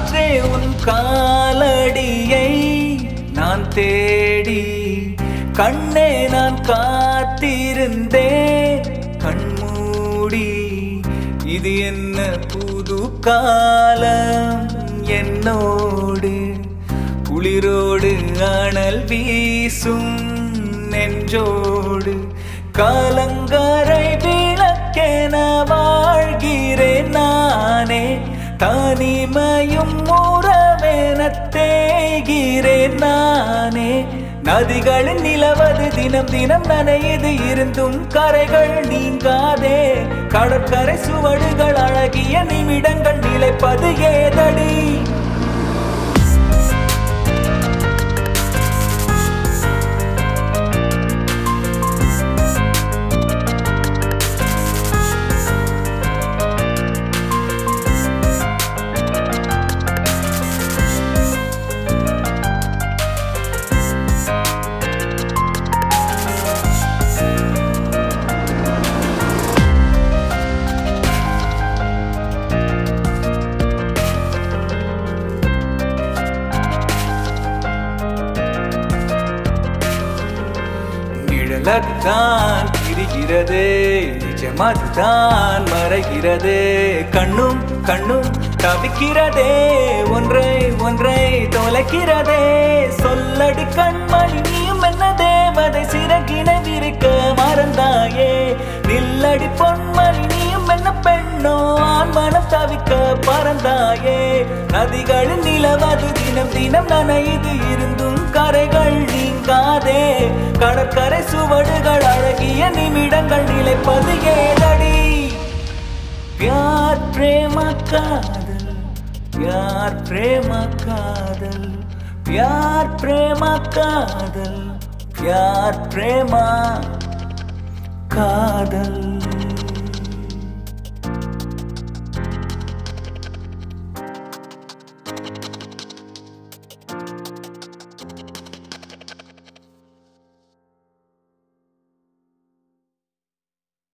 காற்றே உன் காலடியை நான் தேடி கண்ணே நான் காத்திருந்தேன் கண்மூடி இது என்ன புது காலம் என்னோடு குளிரோடு அனல் வீசும் நெஞ்சோடு காலங்கரை விளக்கென வாழ்கிறேன் நானே தனிமையும் உறவென தேய்கிறேன் நானே நதிகளில் நிலவது தினம் தினம் நனையது இருந்தும் கரைகள் நீங்காதே கடற்கரை சுவடுகள் அழகிய நிமிடங்கள் நிலைப்பது ஏதடி நிழலத்தான் திரிகிறதே நிஜமதுதான் மறைகிறதே கண்ணும் கண்ணும் தவிக்கிறதே ஒன்றை ஒன்றை தொலைக்கிறதே சொல்லடி கண்மணி நீயும் என்ன தேவதை சிறகினை விரிக்க மறந்தாயே நில்லடி பொன்மணி நீயும் என்ன பெண்ணோ ஆண் மனம் தவிக்க பறந்தாயே நதிகளில் நிலவது தினம் தினம் நனைது இருந்தும் கரைகள் நீங்காதே கடற்கரை சுவடுகள் அழகிய நிமிடங்கள் நிலைப்பது ஏதடி प्यार प्रेम कादल प्यार प्रेम कादल प्यार प्रेम कादल प्यार प्रेम कादल